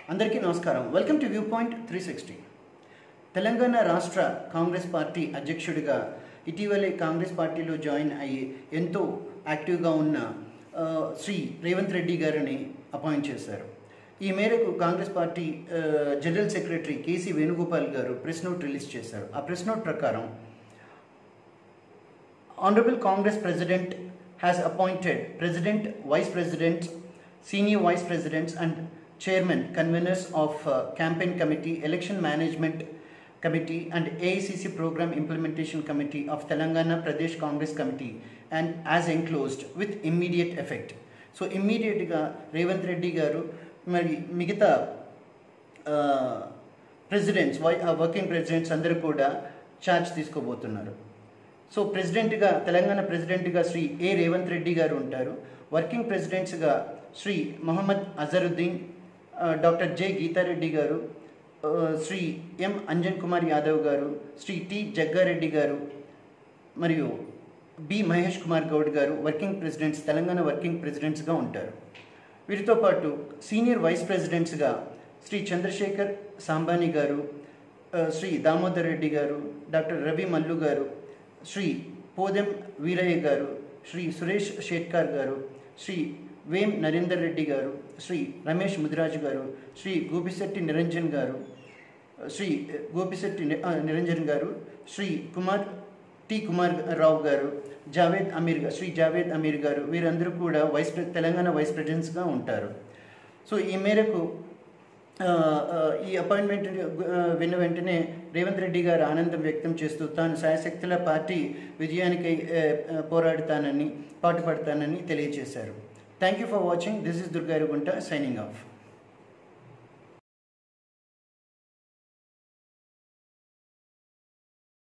అందరికీ నమస్కారం welcome to view point three sixty Telangana రాష్ట్ర కాంగ్రెస్ పార్టీ అధ్యక్షుడిగా ఇటీవలే కాంగ్రెస్ పార్టీలో జాయిన్ అయ్యి ఎంతో యాక్టివ్గా ఉన్న ఆ, శ్రీ రేవంత్ రెడ్డి గారిని అపాయింట్ చేశారు ఈ మేరకు కాంగ్రెస్ పార్టీ ఆ, జనరల్ సెక్రటరీ కేసీ వేణుగోపాల్ గారు ప్రెస్ నోట్ రిలీజ్ చేశారు ఆ ప్రెస్ నోట్ ప్రకారం Honorable Congress President has appointed President, Vice Presidents, Senior Vice Presidents, and Chairman, Conveners of uh, Campaign Committee, Election Management Committee, and AICC Program Implementation Committee of Telangana Pradesh Congress Committee, and as enclosed with immediate effect. So ఇమ్మీడియట్గా రేవంత్ రెడ్డి గారు మరి మిగతా presidents why working presidents అందరూ కూడా charge తీసుకోబోతున్నారు so ప్రెసిడెంట్గా తెలంగాణ ప్రెసిడెంట్గా శ్రీ ఏ రేవంత్ రెడ్డి గారు ఉంటారు వర్కింగ్ ప్రెసిడెంట్స్గా శ్రీ మొహమ్మద్ అజరుద్దీన్ ఆ, డాక్టర్ జె గీతారెడ్డి గారు ఆ, శ్రీ ఎం అంజన్ కుమార్ యాదవ్ గారు శ్రీ టి జగ్గారెడ్డి గారు మరియు B Mahesh Kumar Goud garu working presidents Telangana working ప్రెసిడెంట్స్గా ఉంటారు వీరితో పాటు సీనియర్ వైస్ ప్రెసిడెంట్స్గా శ్రీ చంద్రశేఖర్ సాంబాని గారు ఆ, శ్రీ దామోదర్ రెడ్డి గారు డాక్టర్ రవి మల్లు గారు శ్రీ పోదెం వీరయ్య గారు శ్రీ సురేష్ షేట్కార్ గారు శ్రీ వేం నరేందర్ రెడ్డి గారు శ్రీ రమేష్ ముదిరాజు గారు శ్రీ గోపిశెట్టి నిరంజన్ గారు శ్రీ గోపిశెట్టి ని- ఆ, నిరంజన్ గారు శ్రీ కుమార్ టి కుమార్ రావు గారు జావేద్ అమీర్ గారు శ్రీ జావేద్ అమీర్ గారు వీరందరూ కూడా వైస్ ప్రె తెలంగాణ వైస్ ప్రెసిడెంట్స్గా ఉంటారు సో ఈ మేరకు ఆ, ఆ, ఈ అపాయింట్మెంట్ ఆ, విన్న వెంటనే రేవంత్ రెడ్డి గారు ఆనందం వ్యక్తం చేస్తూ తాను శాయశక్తుల పార్టీ విజయానికి ఆ, ఆ, పోరాడుతానని పాటుపడతానని తెలియజేశారు thank you for watching this is దుర్గారుగుంట సైనింగ్ ఆఫ్